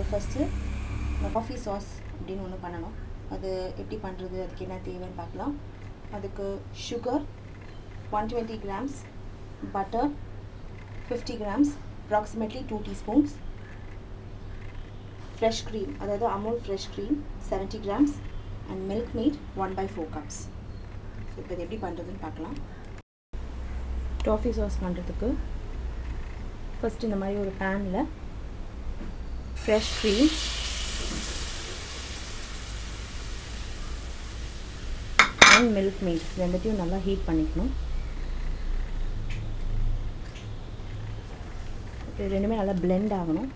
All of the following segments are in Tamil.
ஃபஸ்ட்டு காஃபி சாஸ் அப்படின்னு ஒன்று பண்ணணும் அது எப்படி பண்ணுறது அதுக்கு என்ன தேவைன்னு பார்க்கலாம் அதுக்கு sugar one twenty grams butter fifty grams approximately two teaspoons fresh cream அதாவது Amul fresh cream seventy grams and Milkmaid one by four cups so இப்போ இது எப்படி பண்ணுறதுன்னு பார்க்கலாம் டாஃபி சாஸ் பண்ணுறதுக்கு ஃபஸ்ட் இந்த மாதிரி ஒரு பேனில் fresh cream and Milkmaid ரெண்டுத்தையும் நல்லா ஹீட் பண்ணிக்கணும் இது ரெண்டுமே நல்லா பிளெண்ட் ஆகணும்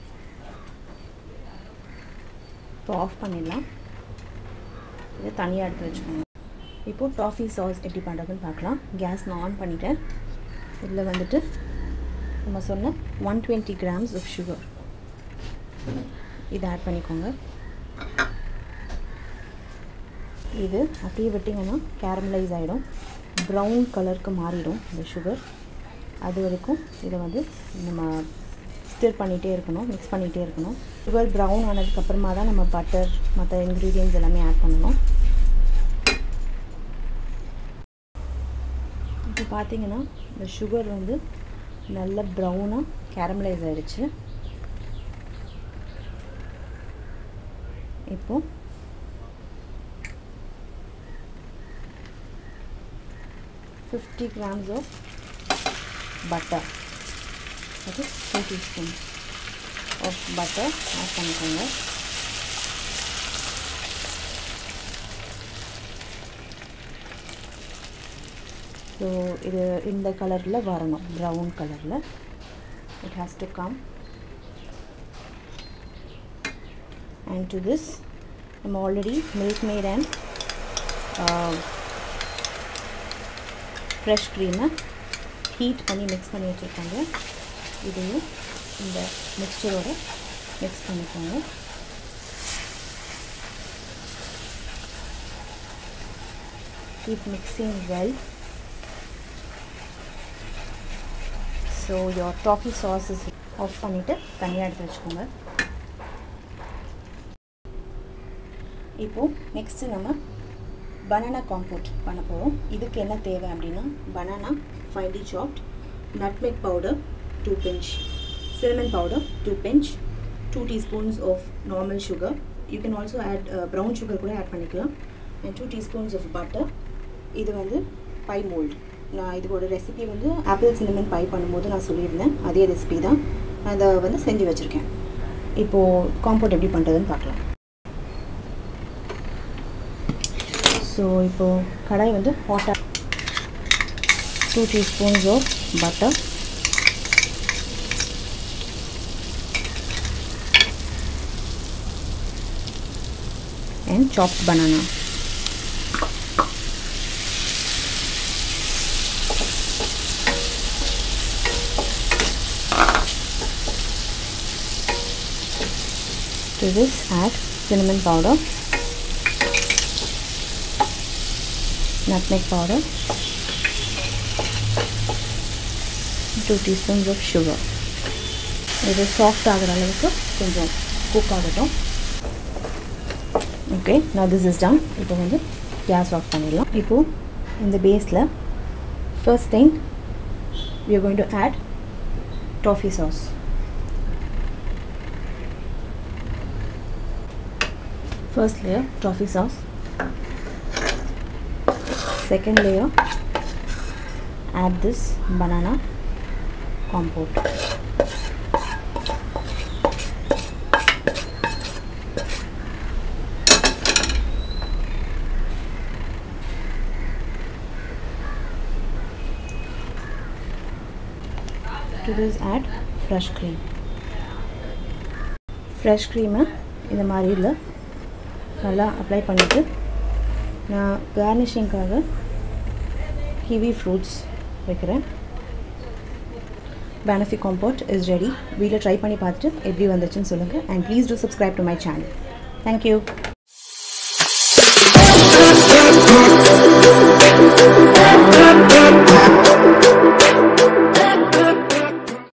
இப்போ ஆஃப் பண்ணிடலாம் இதை தனியாக எடுத்து வச்சுக்கோங்க இப்போது டாஃபி சாஸ் எப்படி பண்ணுறதுன்னு பார்க்கலாம் கேஸ் நான் ஆன் பண்ணிட்டேன் இதில் வந்துட்டு நம்ம சொன்ன one twenty grams of sugar இதை ஆட் பண்ணிக்கோங்க இது அப்படியே விட்டிங்கன்னா கேரமலைஸ் ஆகிடும் ப்ரௌன் கலருக்கு மாறிடும் இந்த சுகர் அது வரைக்கும் இதை வந்து நம்ம ஸ்டிர் பண்ணிகிட்டே இருக்கணும் மிக்ஸ் பண்ணிகிட்டே இருக்கணும் சுகர் ப்ரௌன் ஆனதுக்கப்புறமா தான் நம்ம பட்டர் மற்ற இன்க்ரீடியன்ஸ் எல்லாமே ஆட் பண்ணணும் இப்போ பார்த்தீங்கன்னா இந்த சுகர் வந்து நல்ல ப்ரௌனாக கேரமலைஸ் ஆகிடுச்சு இப்போது ஃபிஃப்டி கிராம்ஸ் ஆஃப் பட்டர் அது two teaspoon of butter add பண்ணிக்கோங்க ஸோ இது இந்த கலரில் வரணும் ப்ரௌன் கலரில் it has to come and to this நம்ம already Milkmaid and fresh க்ரீமை ஹீட் பண்ணி மிக்ஸ் பண்ணி வச்சுருக்காங்க இதையும் இந்த மிக்சரோட மிக்ஸ் பண்ணிக்கோங்க keep mixing well so your toffee sauces off பண்ணிவிட்டு தனியாக எடுத்து வச்சுக்கோங்க இப்போது நெக்ஸ்ட்டு நம்ம பனானா காம்போட் பண்ண போகிறோம் இதுக்கு என்ன தேவை அப்படின்னா banana finely chopped nutmeg powder two pinch cinnamon powder two pinch two teaspoons of normal sugar you can also add brown sugar கூட ஆட் பண்ணிக்கலாம் and two teaspoons of butter இது வந்து பை மோல்டு நான் இதோட ரெசிபி வந்து ஆப்பிள் சினமன் பை பண்ணும்போது நான் சொல்லியிருந்தேன் அதே ரெசிபி தான் நான் அதை வந்து செஞ்சு வச்சுருக்கேன் இப்போது காம்போட் எப்படி பண்ணுறதுன்னு பார்க்கலாம் ஸோ இப்போது கடாய் வந்து ஹாட்டாக two teaspoons of butter and chopped banana. To this add cinnamon powder, nutmeg powder, 2 teaspoons of sugar. இது சாஃப்ட் ஆகிற அளவுக்கு கொஞ்சம் குக் ஆகட்டும் ஓகே நான் திஸ் இஸ் டன் இப்போ வந்து கேஸ் ஆஃப் பண்ணிடலாம் இப்போது இந்த பேஸில் first thing we are going to add toffee sauce first layer toffee sauce second layer add this banana compote to this add fresh cream fresh க்ரீமை இந்த மாதிரி இல்லை நல்லா அப்ளை பண்ணிவிட்டு நான் கார்னிஷிங்காக கிவி ஃப்ரூட்ஸ் வைக்கிறேன் பேனஃபி காம்போட் இஸ் ரெடி வீட்டில் ட்ரை பண்ணி பார்த்துட்டு எப்படி வந்துச்சுன்னு சொல்லுங்கள் and please do subscribe to my channel thank you Thank you.